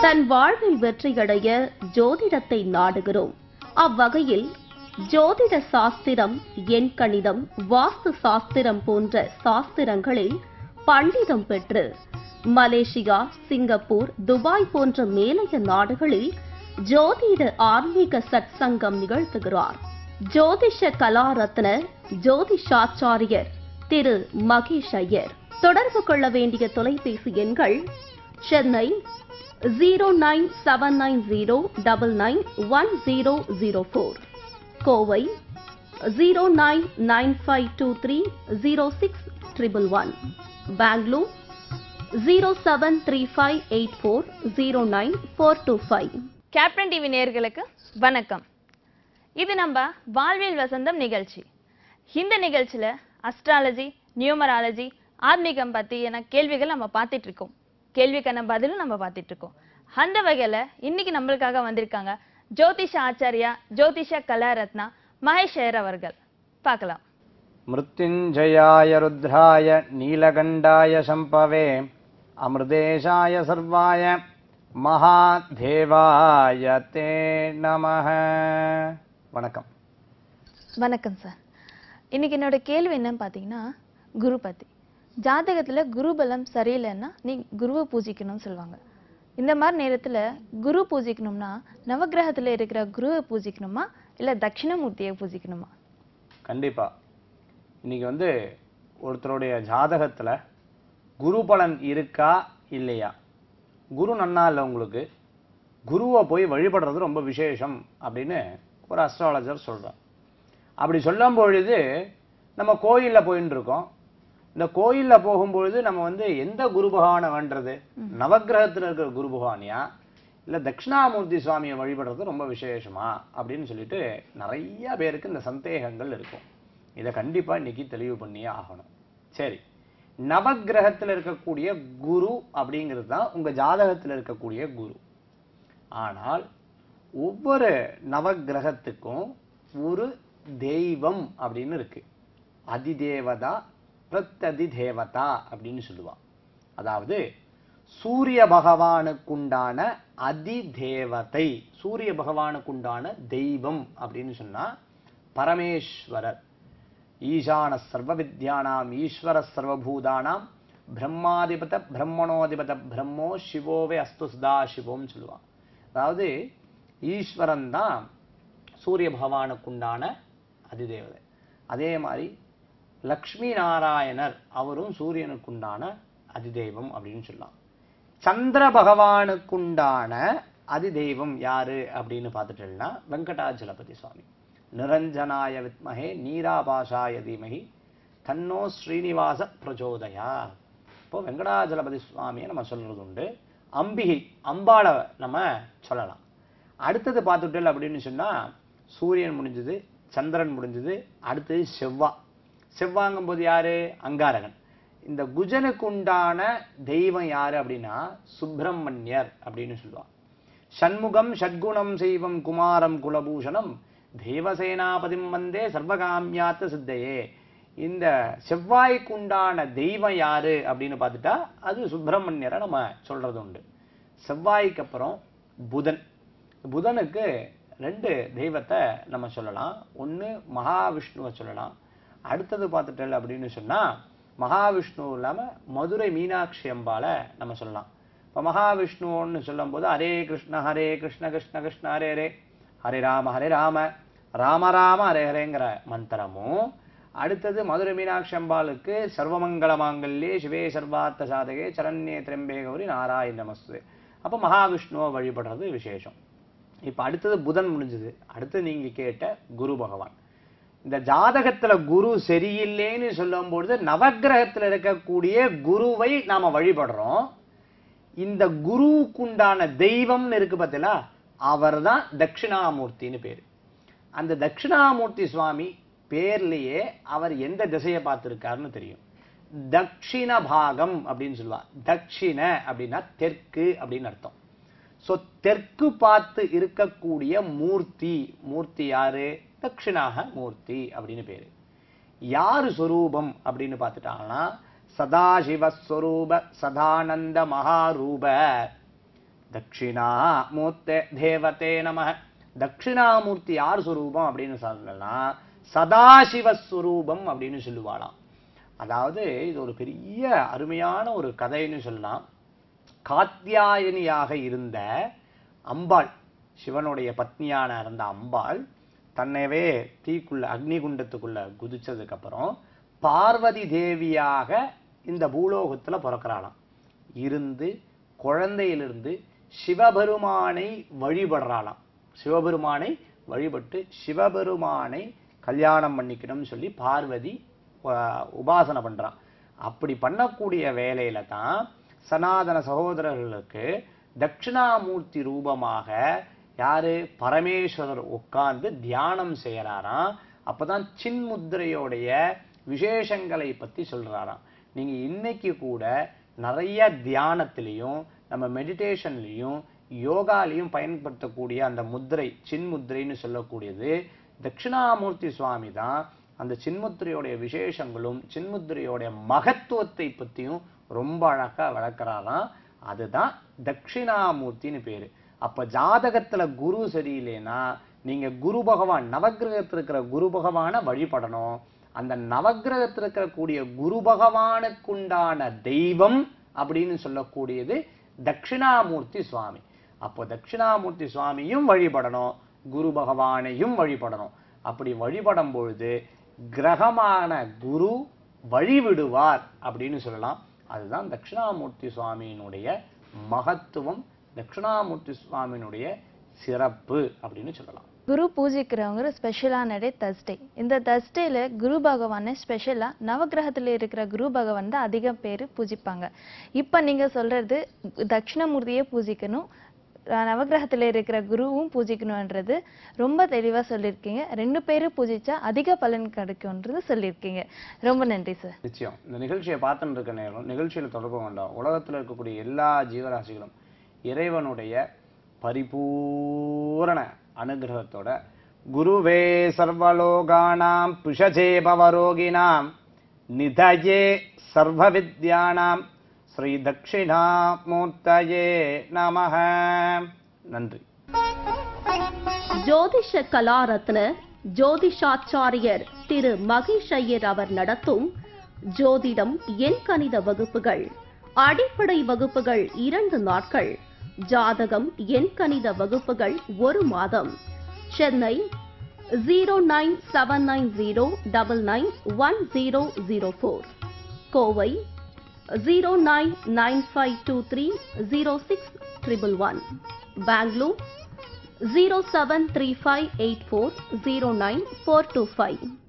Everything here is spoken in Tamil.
தன் வாழ்வில் வெற்றியடைய ஜோதிடத்தை நாடுகிறோம் அவ்வகையில் ஜோதிட சாஸ்திரம் எண்கணிதம் வாஸ்து சாஸ்திரம் போன்ற சாஸ்திரங்களில் பண்டிதம் பெற்று மலேசியா சிங்கப்பூர் துபாய் போன்ற மேலைய நாடுகளில் ஜோதிட ஆன்மீக சத்சங்கம் நிகழ்த்துகிறார் ஜோதிஷ கலாரத்ன ஜோதிஷாச்சாரியர் திரு மகேஷ் ஐயர் தொடர்பு கொள்ள வேண்டிய தொலைபேசி எண்கள் Chennai zero nine seven nine zero double nine one zero zero four Kovai zero nine nine five two three zero six triple one Bangalore zero seven three five eight four zero nine four two five Captain TV நேயர்களுக்கு வணக்கம் இது நம்ம வாழ்வியல் வசந்தம் நிகழ்ச்சி இந்த நிகழ்ச்சியில அஸ்ட்ராலஜி நியூமராலஜி ஆன்மீகம் பத்தியான கேள்விகள் நம்ம பார்த்துட்டு இருக்கோம் கேள்விக்கான பதிலும் நம்ம பார்த்துட்டு இருக்கோம் அந்த வகையில இன்னைக்கு நம்மளுக்காக வந்திருக்காங்க ஜோதிஷ ஆச்சாரியா ஜோதிஷ கலாரத்னா மகேஷ் ஐயர் அவர்கள் பார்க்கலாம் मृत्युञ्जयाय रुद्राय नीलकण्ठाय शम्पवे अमृतेशाय सर्वाय महादेवाय ते नमः வணக்கம் வணக்கம் சார் இன்னைக்கு என்னோட கேள்வி என்னன்னு பார்த்தீங்கன்னா குரு பத்தி ஜாதகத்துல குரு பலம் சரியில்லைன்னா நீ குருவை பூஜிக்கணும்னு சொல்லுவாங்க இந்த மாதிரி நேரத்துல குரு பூஜிக்கணும்னா நவக்கிரகத்துல இருக்கிற குருவை பூஜிக்கணுமா இல்ல தட்சிணமூர்த்தியை பூஜிக்கணுமா கண்டிப்பா இன்னைக்கு வந்து ஒருத்தருடைய ஜாதகத்துல குரு பலன் இருக்கா இல்லையா குரு நன்னா இல்லை உங்களுக்கு குருவை போய் வழிபடுறது ரொம்ப விசேஷம் அப்படின்னு ஒரு அஸ்ட்ராலஜர் சொல்றார் அப்படி சொல்லும் பொழுது நம்ம கோயில்ல போயின்னு இருக்கோம் இந்த கோயில்ல போகும்பொழுது நம்ம வந்து எந்த குரு பகவானை வேண்டது நவக்கிரகத்துல இருக்கிற குரு பகவானியா இல்ல தட்சிணாமூர்த்தி சுவாமியை வழிபடுறது ரொம்ப விசேஷமா அப்படின்னு சொல்லிட்டு நிறைய பேருக்கு இந்த சந்தேகங்கள் இருக்கும் இதை கண்டிப்பா இன்னைக்கு தெளிவு பண்ணியே ஆகணும் சரி நவக்கிரகத்துல இருக்கக்கூடிய குரு அப்படிங்கிறது தான் உங்க ஜாதகத்துல இருக்கக்கூடிய குரு ஆனால் ஒவ்வொரு நவக்கிரகத்துக்கும் ஒரு தெய்வம் அப்படின்னு இருக்கு அதிதேவதா பிரத்ததி தேவதா அப்படின்னு சொல்லுவான் அதாவது சூரிய பகவானுக்குண்டான அதிதேவதை சூரிய பகவானுக்குண்டான தெய்வம் அப்படின்னு சொன்னா பரமேஸ்வரர் ஈசான சர்வ வித்யானாம் ஈஸ்வர சர்வபூதானாம் பிரம்மாதிபத பிரம்மணோதிபத பிரம்மோ சிவோவே அஸ்து சதா சிவோம் சொல்லுவான் அதாவது ஈஸ்வரன் தான் சூரிய பகவானுக்குண்டான அதிதேவதை அதே மாதிரி லக்ஷ்மி நாராயணர் அவரும் சூரியனுக்குண்டான அதிதெய்வம் அப்படின்னு சொல்லலாம் சந்திர பகவானுக்குண்டான அதிதெய்வம் யாரு அப்படின்னு பார்த்துட்டோம்னா வெங்கடாஜலபதி சுவாமி நிரஞ்சனாய வித்மகே நீராபாஷாய தீமகி தன்னோ ஸ்ரீனிவாச பிரச்சோதயா இப்போ வெங்கடாஜலபதி சுவாமியை நம்ம சொல்றது உண்டு அம்பிகை அம்பாளை நம்ம சொல்லலாம் அடுத்தது பார்த்துட்டல் அப்படின்னு சொன்னா சூரியன் முடிஞ்சது சந்திரன் முடிஞ்சது அடுத்தது செவ்வா செவ்வாங்கும் போது யாரு அங்காரகன் இந்த குஜனுக்கு உண்டான தெய்வம் யாரு அப்படின்னா சுப்பிரமணியர் அப்படின்னு சொல்லுவான் சண்முகம் ஷட்குணம் செய்வம் குமாரம் குலபூஷணம் தேவசேனாபதிம் வந்தே சர்வகாமியாத்த சித்தையே இந்த செவ்வாய்க்கு உண்டான தெய்வம் யாரு அப்படின்னு பார்த்துட்டா அது சுப்பிரமணியரை நம்ம சொல்றது உண்டு செவ்வாய்க்கு அப்புறம் புதன் புதனுக்கு ரெண்டு தெய்வத்தை நம்ம சொல்லலாம் ஒன்று மகாவிஷ்ணுவை சொல்லலாம் அடுத்தது பார்த்துட்டல் அப்படின்னு சொன்னா மகாவிஷ்ணு இல்லாம மதுரை மீனாட்சி அம்பாலை நம்ம சொல்லலாம் இப்போ மகாவிஷ்ணுன்னு சொல்லும்போது ஹரே கிருஷ்ண ஹரே கிருஷ்ண கிருஷ்ண கிருஷ்ண ஹரே ஹரே ஹரே ராம ஹரே ராம ராம ராம ஹரே ஹரேங்கிற மந்திரமும் அடுத்தது மதுரை மீனாட்சி அம்பாளுக்கு சர்வமங்கள மாங்கல்யே சிவே சர்வார்த்த சாதகே சரண்யே திரம்பே கௌரி நாராயண நமஸ்து அப்போ மகாவிஷ்ணுவை வழிபடுறது விசேஷம் இப்போ அடுத்தது புதன் முடிஞ்சது அடுத்து நீங்க கேட்ட குரு பகவான் இந்த ஜாதகத்துல குரு சரியில்லைன்னு சொல்லும் பொழுது நவக்கிரகத்துல இருக்கக்கூடிய குருவை நாம வழிபடுறோம் இந்த குருவுக்குண்டான தெய்வம்னு இருக்கு பார்த்தீங்களா அவர் தான் தட்சிணாமூர்த்தின்னு பேரு அந்த தட்சிணாமூர்த்தி சுவாமி பேர்லயே அவர் எந்த திசையை பார்த்திருக்காருன்னு தெரியும் தட்சிண பாகம் அப்படின்னு சொல்லுவா தட்சிண அப்படின்னா தெற்கு அப்படின்னு அர்த்தம் சோ தெற்கு பார்த்து இருக்கக்கூடிய மூர்த்தி மூர்த்தி யாரு தட்சிணாக மூர்த்தி அப்படின்னு பேரு யாரு சொரூபம் அப்படின்னு பார்த்துட்டாங்கன்னா சதாசிவஸ்வரூப சதானந்த மகாரூப தட்சிணாமூர்த்தே தேவதே நம தட்சிணாமூர்த்தி யார் சுரூபம் அப்படின்னு சொல்லலாம் சதாசிவ சுரூபம் அப்படின்னு சொல்லுவாளாம் அதாவது இது ஒரு பெரிய அருமையான ஒரு கதைன்னு சொல்லலாம் காத்தியாயனியாக இருந்த அம்பாள் சிவனுடைய பத்னியான இருந்த அம்பாள் தன்னைவே தீக்குள்ள அக்னிகுண்டத்துக்குள்ள குதிச்சதுக்கு அப்புறம் பார்வதி தேவியாக இந்த பூலோகத்துல பிறக்கிறாளாம் இருந்து குழந்தையிலிருந்து சிவபெருமானை வழிபடுறாளாம் சிவபெருமானை வழிபட்டு சிவபெருமானை கல்யாணம் பண்ணிக்கணும்னு சொல்லி பார்வதி ஆஹ், உபாசனை பண்றான் அப்படி பண்ணக்கூடிய வேலையில தான் சனாதன சகோதரர்களுக்கு தட்சிணாமூர்த்தி ரூபமாக யாரு பரமேஸ்வரர் உட்கார்ந்து தியானம் செய்யறாராம் அப்பதான் சின்முத்திரையோடைய விசேஷங்களை பத்தி சொல்றாராம் நீங்க இன்னைக்கு கூட நிறைய தியானத்திலையும் நம்ம மெடிடேஷன்லையும் யோகாலையும் பயன்படுத்தக்கூடிய அந்த முத்திரை சின்முத்திரைன்னு சொல்லக்கூடியது தட்சிணாமூர்த்தி சுவாமி தான் அந்த சின்முத்திரையோடைய விசேஷங்களும் சின்முத்திரையோடைய மகத்துவத்தை பத்தியும் ரொம்ப அழகா விளக்குறாராம் அதுதான் தட்சிணாமூர்த்தின்னு பேரு அப்ப ஜாதகத்துல குரு சரியில்லைன்னா நீங்க குரு பகவான் நவக்கிரகத்துல இருக்கிற குரு பகவானை வழிபடணும் அந்த நவக்கிரகத்துல இருக்கக்கூடிய குரு பகவானுக்குண்டான தெய்வம் அப்படின்னு சொல்லக்கூடியது தட்சிணாமூர்த்தி சுவாமி அப்போ தட்சிணாமூர்த்தி சுவாமியும் வழிபடணும் குரு பகவானையும் வழிபடணும் அப்படி வழிபடும் பொழுது கிரகமான குரு வழிவிடுவார் அப்படின்னு சொல்லலாம் அதுதான் தட்சிணாமூர்த்தி சுவாமியினுடைய மகத்துவம் தட்சிணாமூர்த்தி சுவாமியினுடைய சிறப்பு அப்படின்னு சொல்லலாம் குரு பூஜிக்கிறவங்க ஸ்பெஷலான டே தர்ஸ்டே இந்த தர்ஸ்டேல குரு பகவானை ஸ்பெஷலா நவக்கிரகத்துல இருக்கிற குரு பகவான் தான் அதிகம் பேர் பூஜிப்பாங்க இப்ப நீங்க சொல்றது தட்சிணாமூர்த்தியே பூஜிக்கணும் அஹ் நவக்கிரகத்துல இருக்கிற குருவும் பூஜிக்கணும்ன்றது ரொம்ப தெளிவா சொல்லியிருக்கீங்க ரெண்டு பேரும் பூஜிச்சா அதிக பலன் கிடைக்கும்ன்றது சொல்லியிருக்கீங்க ரொம்ப நன்றி சார் நிச்சயம் இந்த நிகழ்ச்சியை பார்த்துட்டு இருக்க நேரம் நிகழ்ச்சியில் தொடர்பு கொண்டோம் உலகத்தில் இருக்கக்கூடிய எல்லா ஜீவராசிகளும் இறைவனுடைய பரிபூரண அனுகிரகத்தோட குருவே சர்வலோகானாம் பிஷஜே பவரோகிணாம் நிதயே சர்வ வித்யானாம் ஸ்ரீ தட்சிணாமூர்த்தயே நமஹ நன்றி ஜோதிஷ கலாரத்ன ஜோதிஷாச்சாரியர் திரு மகேஷ் ஐயர் அவர் நடத்தும் ஜோதிடம் எண் கணித வகுப்புகள் அடிப்படை வகுப்புகள் இரண்டு நாட்கள் ஜாதகம் எண் கணித வகுப்புகள் ஒரு மாதம் Chennai zero nine seven nine zero double nine one zero zero four Kovai zero nine nine five two three zero six triple one Bangalore zero seven three five eight four zero nine four two five